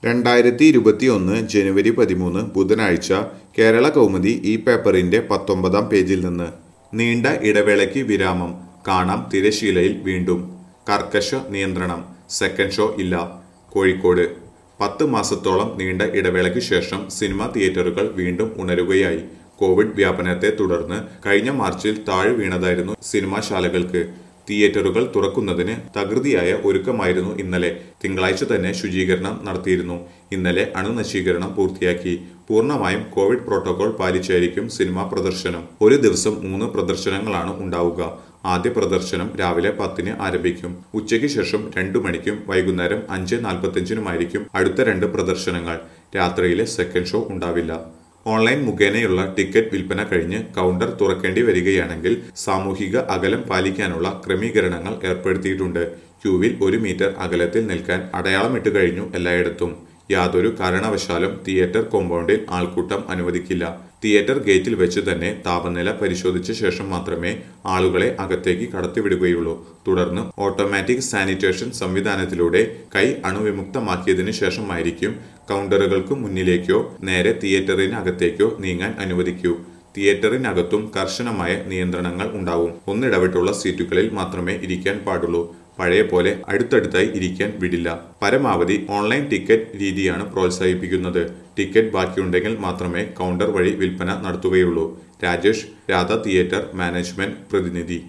രണ്ടായിരത്തി ഇരുപത്തി ഒന്ന് ജനുവരി പതിമൂന്ന് ബുധനാഴ്ച കേരള കൗമുദി ഈ പേപ്പറിന്റെ പത്തൊമ്പതാം പേജിൽ നിന്ന് നീണ്ട ഇടവേളയ്ക്ക് വിരാമം കാണാം തിരശീലയിൽ വീണ്ടും കർക്കശ നിയന്ത്രണം സെക്കൻഡ് ഷോ ഇല്ല കോഴിക്കോട് പത്ത് മാസത്തോളം നീണ്ട ഇടവേളയ്ക്ക് ശേഷം സിനിമാ തിയേറ്ററുകൾ വീണ്ടും ഉണരുകയായി കോവിഡ് വ്യാപനത്തെ തുടർന്ന് കഴിഞ്ഞ മാർച്ചിൽ താഴ് വീണതായിരുന്നു സിനിമാശാലകൾക്ക് തിയേറ്ററുകൾ തുറക്കുന്നതിന് തകൃതിയായ ഒരുക്കമായിരുന്നു ഇന്നലെ തിങ്കളാഴ്ച തന്നെ ശുചീകരണം നടത്തിയിരുന്നു ഇന്നലെ അണുനശീകരണം പൂർത്തിയാക്കി പൂർണ്ണമായും കോവിഡ് പ്രോട്ടോകോൾ പാലിച്ചായിരിക്കും സിനിമാ പ്രദർശനം ഒരു ദിവസം മൂന്ന് പ്രദർശനങ്ങളാണ് ഉണ്ടാവുക ആദ്യ പ്രദർശനം രാവിലെ പത്തിന് ആരംഭിക്കും ഉച്ചയ്ക്ക് ശേഷം രണ്ടു മണിക്കും വൈകുന്നേരം അഞ്ച് നാൽപ്പത്തഞ്ചിനുമായിരിക്കും അടുത്ത രണ്ട് പ്രദർശനങ്ങൾ രാത്രിയിലെ സെക്കൻഡ് ഷോ ഉണ്ടാവില്ല ഓൺലൈൻ മുഖേനയുള്ള ടിക്കറ്റ് വിൽപ്പന കഴിഞ്ഞ് കൗണ്ടർ തുറക്കേണ്ടി വരികയാണെങ്കിൽ സാമൂഹിക അകലം പാലിക്കാനുള്ള ക്രമീകരണങ്ങൾ ഏർപ്പെടുത്തിയിട്ടുണ്ട് ക്യൂവിൽ ഒരു മീറ്റർ അകലത്തിൽ നിൽക്കാൻ അടയാളമിട്ട് കഴിഞ്ഞു എല്ലായിടത്തും യാതൊരു കാരണവശാലും തിയേറ്റർ കോമ്പൗണ്ടിൽ ആൾക്കൂട്ടം അനുവദിക്കില്ല തിയേറ്റർ ഗേറ്റിൽ വെച്ച് തന്നെ താപനില പരിശോധിച്ച ശേഷം മാത്രമേ ആളുകളെ അകത്തേക്ക് കടത്തിവിടുകയുള്ളൂ തുടർന്ന് ഓട്ടോമാറ്റിക് സാനിറ്റേഷൻ സംവിധാനത്തിലൂടെ കൈ അണുവിമുക്തമാക്കിയതിനു ശേഷമായിരിക്കും കൗണ്ടറുകൾക്ക് മുന്നിലേക്കോ നേരെ തിയേറ്ററിനകത്തേക്കോ നീങ്ങാൻ അനുവദിക്കൂ തിയേറ്ററിനകത്തും കർശനമായ നിയന്ത്രണങ്ങൾ ഉണ്ടാവും ഒന്നിടവിട്ടുള്ള സീറ്റുകളിൽ മാത്രമേ ഇരിക്കാൻ പാടുള്ളൂ പഴയ പോലെ അടുത്തടുത്തായി ഇരിക്കാൻ വിടില്ല പരമാവധി ഓൺലൈൻ ടിക്കറ്റ് രീതിയാണ് പ്രോത്സാഹിപ്പിക്കുന്നത് ടിക്കറ്റ് ബാക്കിയുണ്ടെങ്കിൽ മാത്രമേ കൗണ്ടർ വഴി വിൽപ്പന നടത്തുകയുള്ളൂ രാജേഷ് രാധ തിയേറ്റർ മാനേജ്മെന്റ് പ്രതിനിധി